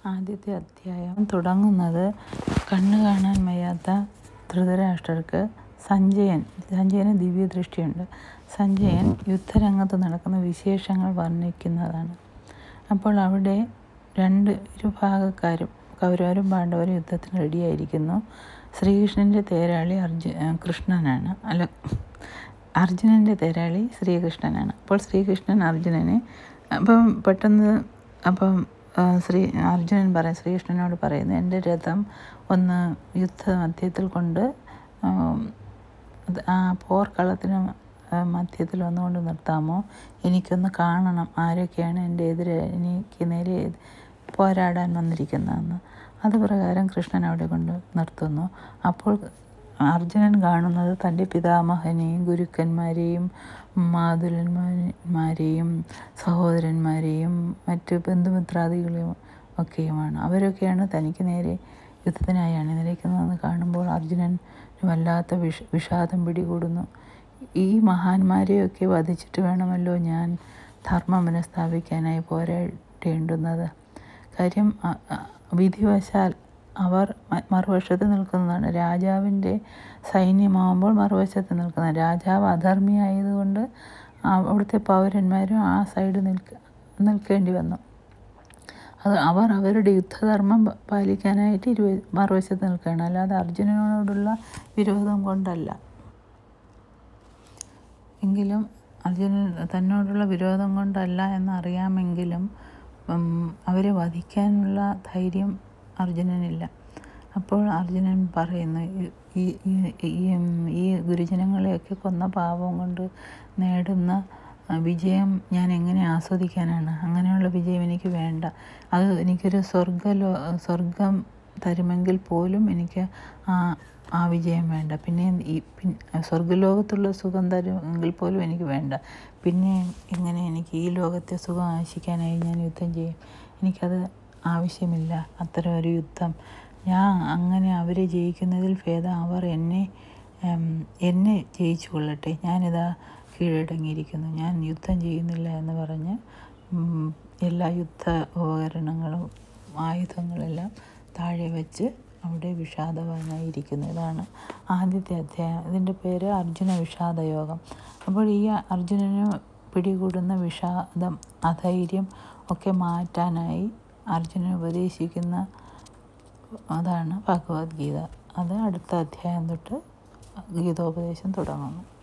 ആദ്യത്തെ അധ്യായം തുടങ്ങുന്നത് കണ്ണ് കാണാൻ വയ്യാത്ത ധൃതരാഷ്ട്രർക്ക് സഞ്ജയൻ സഞ്ജയന് ദിവ്യദൃഷ്ടിയുണ്ട് സഞ്ജയൻ യുദ്ധരംഗത്ത് നടക്കുന്ന വിശേഷങ്ങൾ വർണ്ണിക്കുന്നതാണ് അപ്പോൾ അവിടെ രണ്ട് ഇരുഭാഗക്കാരും കൗരവരും പാണ്ഡവരും യുദ്ധത്തിന് റെഡിയായിരിക്കുന്നു ശ്രീകൃഷ്ണൻ്റെ തേരാളി അർജു കൃഷ്ണനാണ് അല്ല അർജുനൻ്റെ തേരാളി ശ്രീകൃഷ്ണനാണ് അപ്പോൾ ശ്രീകൃഷ്ണൻ അർജുനനെ അപ്പം പെട്ടെന്ന് അപ്പം ശ്രീ അർജുനൻ പറയും ശ്രീകൃഷ്ണനോട് പറയുന്നു എൻ്റെ രഥം ഒന്ന് യുദ്ധമധ്യത്തിൽ കൊണ്ട് ആ പോർക്കളത്തിന് മധ്യത്തിൽ ഒന്നുകൊണ്ട് നിർത്താമോ എനിക്കൊന്ന് കാണണം ആരൊക്കെയാണ് എൻ്റെ എതിരെ എനിക്ക് നേരെ പോരാടാൻ വന്നിരിക്കുന്നതെന്ന് അത് പ്രകാരം കൃഷ്ണൻ അവിടെ കൊണ്ട് നിർത്തുന്നു അപ്പോൾ അർജുനൻ കാണുന്നത് തൻ്റെ പിതാമഹനെയും ഗുരുക്കന്മാരെയും മാതുലന്മാരെയും സഹോദരന്മാരെയും മറ്റ് ബന്ധുമിത്രാദികളെയും ഒക്കെയുമാണ് അവരൊക്കെയാണ് തനിക്ക് നേരെ യുദ്ധത്തിനായി അണിനിരക്കുന്നതെന്ന് കാണുമ്പോൾ അർജുനൻ വല്ലാത്ത വിഷ വിഷാദം പിടികൂടുന്നു ഈ മഹാന്മാരെയൊക്കെ വധിച്ചിട്ട് വേണമല്ലോ ഞാൻ ധർമ്മം പുനഃസ്ഥാപിക്കാനായി പോരാടേണ്ടുന്നത് കാര്യം വിധിവശാൽ അവർ മറുവശത്ത് നിൽക്കുന്നതാണ് രാജാവിൻ്റെ സൈന്യമാകുമ്പോൾ മറുവശത്ത് നിൽക്കുന്ന രാജാവ് അധർമ്മിയായതുകൊണ്ട് അവിടുത്തെ പൗരന്മാരും ആ സൈഡ് നിൽക്ക നിൽക്കേണ്ടി വന്നു അത് അവർ അവരുടെ യുദ്ധധർമ്മം പാലിക്കാനായിട്ട് ഇരു മറുവശത്ത് നിൽക്കുകയാണ് അല്ലാതെ അർജുനനോടുള്ള വിരോധം കൊണ്ടല്ല എങ്കിലും അർജുനൻ തന്നോടുള്ള വിരോധം കൊണ്ടല്ല എന്നറിയാമെങ്കിലും അവരെ വധിക്കാനുള്ള ധൈര്യം അർജുനനില്ല അപ്പോൾ അർജുനൻ പറയുന്നു ഈ ഈ ഗുരുജനങ്ങളെയൊക്കെ കൊന്ന പാപം കൊണ്ട് നേടുന്ന വിജയം ഞാൻ എങ്ങനെ ആസ്വദിക്കാനാണ് അങ്ങനെയുള്ള വിജയം എനിക്ക് വേണ്ട അത് എനിക്കൊരു സ്വർഗലോ സ്വർഗം തരുമെങ്കിൽ പോലും എനിക്ക് ആ ആ വിജയം വേണ്ട പിന്നെ ഈ സ്വർഗലോകത്തുള്ള സുഖം തരുമെങ്കിൽ പോലും എനിക്ക് വേണ്ട പിന്നെ എങ്ങനെ എനിക്ക് ഈ ലോകത്തെ സുഖം ആശിക്കാനായി ഞാൻ യുദ്ധം ചെയ്യും എനിക്കത് ആവശ്യമില്ല അത്തരം ഒരു യുദ്ധം ഞാൻ അങ്ങനെ അവരെ ജയിക്കുന്നതിൽ ഭേദം അവർ എന്നെ എന്നെ ജയിച്ചു കൊള്ളട്ടെ ഞാനിതാ കീഴടങ്ങിയിരിക്കുന്നു ഞാൻ യുദ്ധം ചെയ്യുന്നില്ല എന്ന് പറഞ്ഞ് എല്ലാ യുദ്ധ ഉപകരണങ്ങളും ആയുധങ്ങളെല്ലാം താഴെ വെച്ച് അവിടെ വിഷാദവാനായിരിക്കുന്നു ഇതാണ് ആദ്യത്തെ അധ്യായം ഇതിൻ്റെ പേര് അർജുന വിഷാദയോഗം അപ്പോൾ ഈ അർജുനന് പിടികൂടുന്ന വിഷാദം അധൈര്യം ഒക്കെ മാറ്റാനായി അർജുനൻ ഉപദേശിക്കുന്ന അതാണ് ഭഗവത്ഗീത അത് അടുത്ത അധ്യായം തൊട്ട് ഗീതോപദേശം തുടങ്ങുന്നു